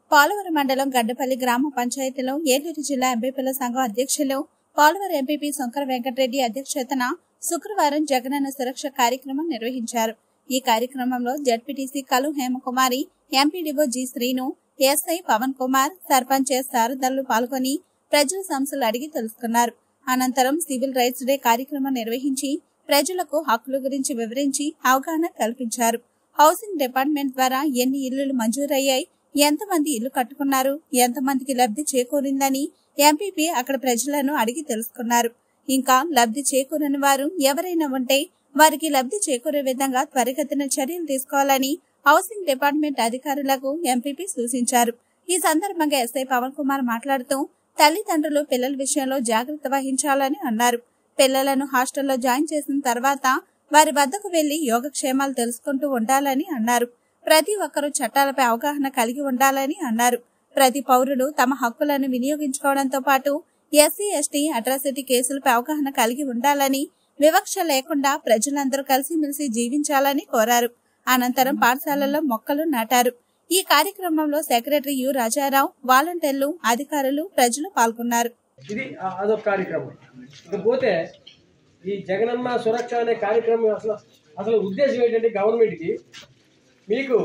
పోలవరం మండలం గడ్డపల్లి గ్రామ పంచాయతీలో ఏలూరు జిల్లా ఎంపీపీల సంఘం అధ్యక్షులు పోలవరం ఎంపీపీ శంకర వెంకటరెడ్డి అధ్యక్షతన శుక్రవారం జగనన్న సురక్ష కార్యక్రమం నిర్వహించారు ఈ కార్యక్రమంలో జడ్పీటీసీ కలు Hemakumari MPDO G Srinu SI Pavan Kumar sarpanch S శారదలు పాల్గొని ప్రజల సమస్యలు అడిగి తెలుసుకున్నారు అనంతరం సివిల్ రైట్స్ డే కార్యక్రమం నిర్వహించి ప్రజలకు హక్కుల గురించి వివరించి అవగాహన కల్పించారు హౌసింగ్ డిపార్ట్మెంట్ ద్వారా ఎన్ని ఇళ్లు మంజూరయ్యాయి ఎంతమంది ఇల్లు కట్టుకున్నారు ఎంతమందికి లబ్ధి చేకూరిందని ఎంపీపీ అక్కడ ప్రజలను అడిగి తెలుసుకున్నారు ఇంకా లబ్ధి చేకూరని వారు ఎవరైనా ఉంటే వారికి లబ్ధి చేకూరే విధంగా త్వరితగతిన చర్యలు తీసుకోవాలని హౌసింగ్ డిపార్ట్మెంట్ అధికారులకు ఎంపీపీ సూచించారు ఈ సందర్భంగా ఎస్ఐ పవన్ కుమార్ మాట్లాడుతూ తల్లిదండ్రులు పిల్లల విషయంలో జాగ్రత్త వహించాలని అన్నారు పిల్లలను హాస్టల్లో జాయిన్ చేసిన తర్వాత వారి వద్దకు వెళ్లి యోగక్షేమాలు తెలుసుకుంటూ ఉండాలని అన్నారు ప్రతి ఒక్కరూ చట్టాలపై అవగాహన కలిగి ఉండాలని అన్నారు ప్రతి పౌరుడు తమ హక్కులను వినియోగించుకోవడంతో పాటు ఎస్సీ ఎస్టీ అట్రాసిటీ కేసులపై అవగాహన కలిగి ఉండాలని వివక్ష లేకుండా ప్రజలందరూ కలిసిమెలిసి జీవించాలని కోరారు అనంతరం పాఠశాలల్లో మొక్కలు నాటారు ఈ కార్యక్రమంలో సెక్రటరీ యు రాజారావు వాలంటీర్లు అధికారులు ప్రజలు పాల్గొన్నారు ఇది ఆ- అదొక కార్యక్రమం ఇకపోతే ఈ జగనన్న సురక్ష అనే కార్యక్రమం అసలు అసలు ఉద్దేశం ఏంటంటే గవర్నమెంట్కి మీకు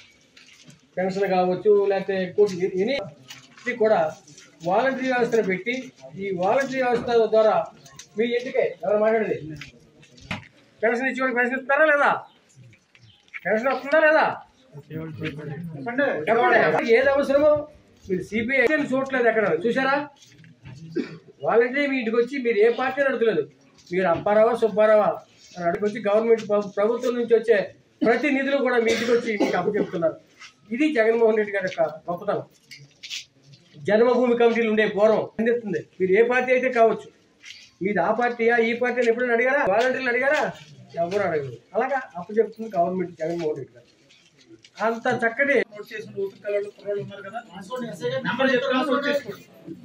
పెన్షన్ కావచ్చు లేకపోతే ఇంకోటి ఎనీ ఇది కూడా వాలంటరీ వ్యవస్థను పెట్టి ఈ వాలంటరీ వ్యవస్థ ద్వారా మీ ఇంటికే ఎవరు మాట్లాడేది పెన్షన్ ఇచ్చేవాడికి పెన్షన్ ఇస్తున్నారా లేదా పెన్షన్ వస్తుందా లేదా చెప్పండి చెప్పండి. ఏది అవసరమో మీరు సిబిఐ చూడట్లేదు ఎక్కడ చూసారా వాళ్ళంటే మీ ఇంటికి వచ్చి మీరు ఏ పార్టీ అని అడుగులేదు మీరు అప్పారావా సుబ్బారావా అని అడుగుకొచ్చి గవర్నమెంట్ ప్రభు- ప్రభుత్వం నుంచి వచ్చే ప్రతి నిధులు కూడా మీ ఇంటికి వచ్చి మీకు అప్పచెప్తున్నారు ఇది జగన్మోహన్ రెడ్డి గారి యొక్క గొప్పతనం జన్మభూమి కమిటీలు ఉండే పూర్వం అందిస్తుంది మీరు ఏ పార్టీ అయితే కావచ్చు మీది ఆ పార్టీయా ఈ పార్టీ అని ఎప్పుడైనా అడిగారా వాలంటీర్లు అడిగారా ఎవరు అడగరు అలాగా అప్పచెప్తుంది గవర్నమెంట్ జగన్మోహన్ రెడ్డి గారు అంత చక్కటి నోట్ చేసిన ఓపిక కలర్లు కుర్రాళ్ళు ఉన్నారు కదా నెంబర్ చెప్తాను నోట్ చేసుకోండి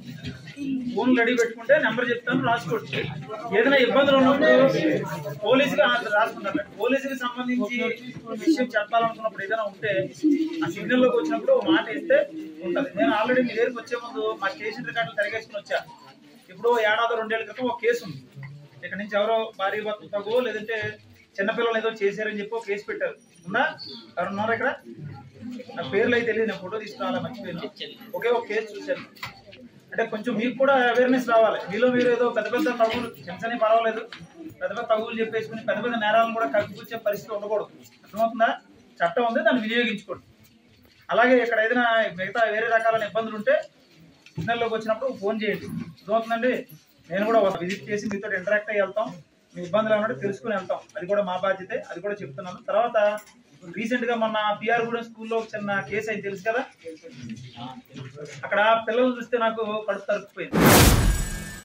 ఫోన్ రెడీ పెట్టుకుంటే నెంబర్ చెప్తాను రాసుకోండి ఏదైనా ఇబ్బందులు ఉన్నప్పుడు పోలీసుగా రాసుకుంటారు పోలీసుకి సంబంధించి విషయం చెప్పాలనుకున్నప్పుడు ఏదైనా ఉంటే ఆ సిగ్నల్ లోకి వచ్చినప్పుడు ఒక మాట ఇస్తే ఉంటుంది నేను ఆల్రెడీ మీ దగ్గరికి వచ్చే ముందు మా స్టేషన్ రికార్డులు తిరగేసుకుని వచ్చా ఇప్పుడు ఏడాది రెండేళ్ల క్రితం ఒక కేసు ఉంది ఇక్కడ నుంచి ఎవరో భార్య భర్త తగో లేదంటే చిన్నపిల్లలు ఏదో చేశారని చెప్పి ఒక కేసు పెట్టారు ఉందా ఎవరు ఉన్నారు ఇక్కడ నా పేర్లు అయితే తెలియదు నేను ఫోటో తీసుకురావాలా మర్చిపోయాను ఒకే ఒక కేసు చూశాను అంటే కొంచెం మీకు కూడా అవేర్నెస్ రావాలి మీలో మీరు ఏదో పెద్ద పెద్ద తగులు చిన్న పర్వాలేదు పెద్ద పెద్ద తగులు చెప్పేసుకుని పెద్ద పెద్ద నేరాలను కూడా కప్పిపుచ్చే పరిస్థితి ఉండకూడదు అర్థమవుతుందా చట్టం ఉంది దాన్ని వినియోగించుకోండి అలాగే ఇక్కడ ఏదైనా మిగతా వేరే రకాలైన ఇబ్బందులు ఉంటే సిగ్నల్లోకి వచ్చినప్పుడు ఫోన్ చేయండి అర్థమవుతుందండి నేను కూడా ఒక విజిట్ చేసి మీతో ఇంటరాక్ట్ అయ్యి వెళ్తాం మీ ఇబ్బందులు ఏమన్నా తెలుసుకుని వెళ్తాం అది కూడా మా బాధ్యతే అది కూడా చెప్తున్నాను తర్వాత రీసెంట్ గా మొన్న పిఆర్ గూడెం స్కూల్లో ఒక చిన్న కేసు అయింది తెలుసు కదా అక్కడ పిల్లలు చూస్తే నాకు కడుపు తరుక్కుపోయింది